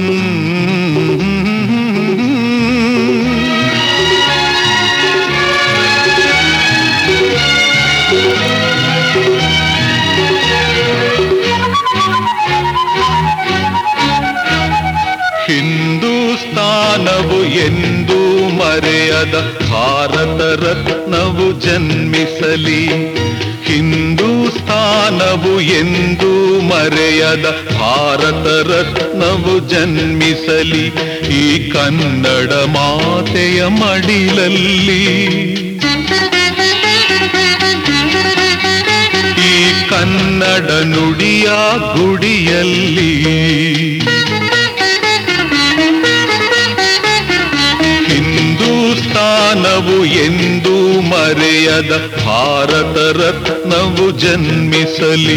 ಹಿಂದೂಸ್ತಾನವು ಎಂದು ಮರೆಯದ ಭಾರತ ರತ್ನವು ಜನ್ಮಿಸಲಿ ಹಿಂದೂಸ್ತಾನವು ಎಂದು ಮರೆಯದ ಭಾರತ ರತ್ನವು ಜನ್ಮಿಸಲಿ ಈ ಕನ್ನಡ ಮಾತೆಯ ಮಡಿಲಲ್ಲಿ ಈ ಕನ್ನಡ ನುಡಿಯ ಗುಡಿಯಲ್ಲಿ ಹಿಂದೂಸ್ತಾನವು ಎಂದು ಮರೆಯದ ಭಾರತ ರತ್ನವು ಜನ್ಮಿಸಲಿ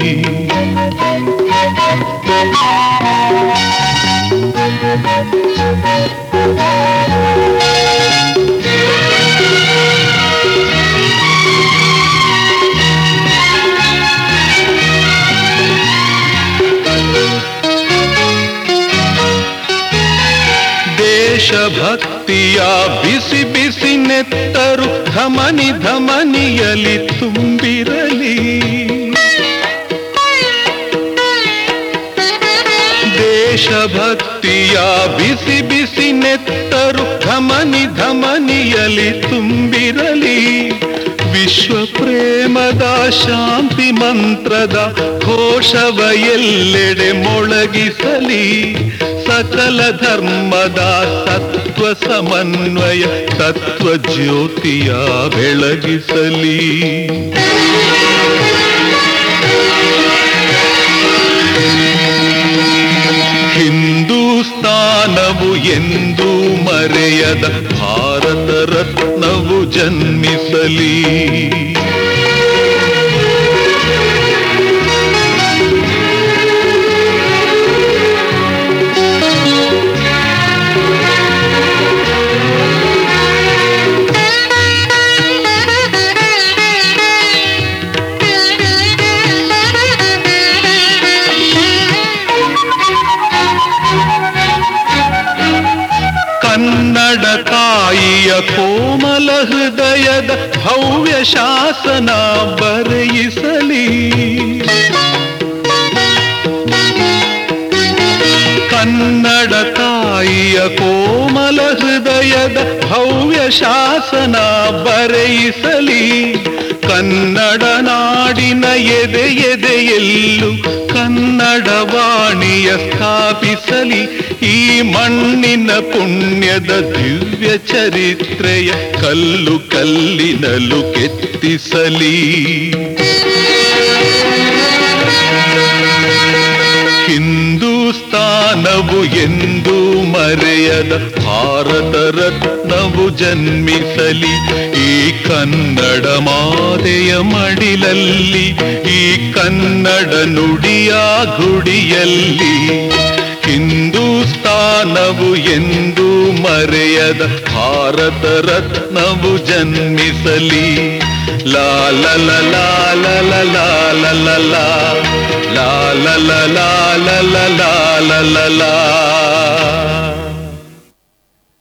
ದೇಶಭಕ್ತಿಯ ಬಿಸಿ ಬಿಸಿ ನೆತ್ತರು ಧಮನಿ ಧಮನಿಯಲಿ ತುಂಬಿರಲಿ ದೇಶಭಕ್ತಿಯ ಬಿಸಿ ಬಿಸಿ ನೆತ್ತರು ಧಮನಿ ಧಮನಿಯಲಿ ತುಂಬಿರಲಿ ವಿಶ್ವ ಪ್ರೇಮದ ಶಾಂತಿ ಮಂತ್ರದ ಘೋಷವ ಎಲ್ಲೆಡೆ ಮೊಳಗಿಸಲಿ ಸಕಲ ಧರ್ಮದ ತತ್ವ ಸಮನ್ವಯ ತತ್ವ ಜ್ಯೋತಿಯ ಬೆಳಗಿಸಲಿ ಹಿಂದೂಸ್ತಾನವು ಎಂದು ಮರೆಯದ ಭಾರತ ರತ್ನವು ಜನ್ಮಿಸಲಿ ಕನ್ನಡ ತಾಯಿಯ ಕೋಮಲ ಹೃದಯದ ಭವ್ಯ ಶಾಸನ ಬರೆಯಿಸಲಿ ಕನ್ನಡ ತಾಯಿಯ ಕೋಮಲ ಹೃದಯದ ಭವ್ಯ ಶಾಸನ ಬರೆಯಿಸಲಿ ಕನ್ನಡ ನಾಡಿನ ಎದೆ ಎದೆಯಲ್ಲೂ ಕನ್ನಡ ವಾಣಿಯ ಸ್ಥಾಪಿಸಲಿ ಈ ಮಣ್ಣಿನ ಪುಣ್ಯದ ದಿವ್ಯ ಚರಿತ್ರೆಯ ಕಲ್ಲು ಕಲ್ಲಿನಲು ಕೆತ್ತಿಸಲಿ ಹಿಂದೂಸ್ತಾನವು ಎಂದು ಮರೆಯದ ಭಾರತ ರತ್ನವು ಜನ್ಮಿಸಲಿ ಈ ಕನ್ನಡ ಮಾತೆಯ ಮಡಿಲಲ್ಲಿ ಈ ಕನ್ನಡ ನುಡಿಯ ಗುಡಿಯಲ್ಲಿ ಹಿಂದೂಸ್ತಾನವು ಎಂದು ಮರೆಯದ ಭಾರತ ರತ್ನವು ಜನ್ಮಿಸಲಿ ಲಾ ಲ ಲ ಲಾ ಲ ಲ ಲಾ ಲ ಲ ಲಾ ಲಾ ಲ ಲ ಲಾ ಲ ಲ ಲಾ ಲ ಲ ಲಾ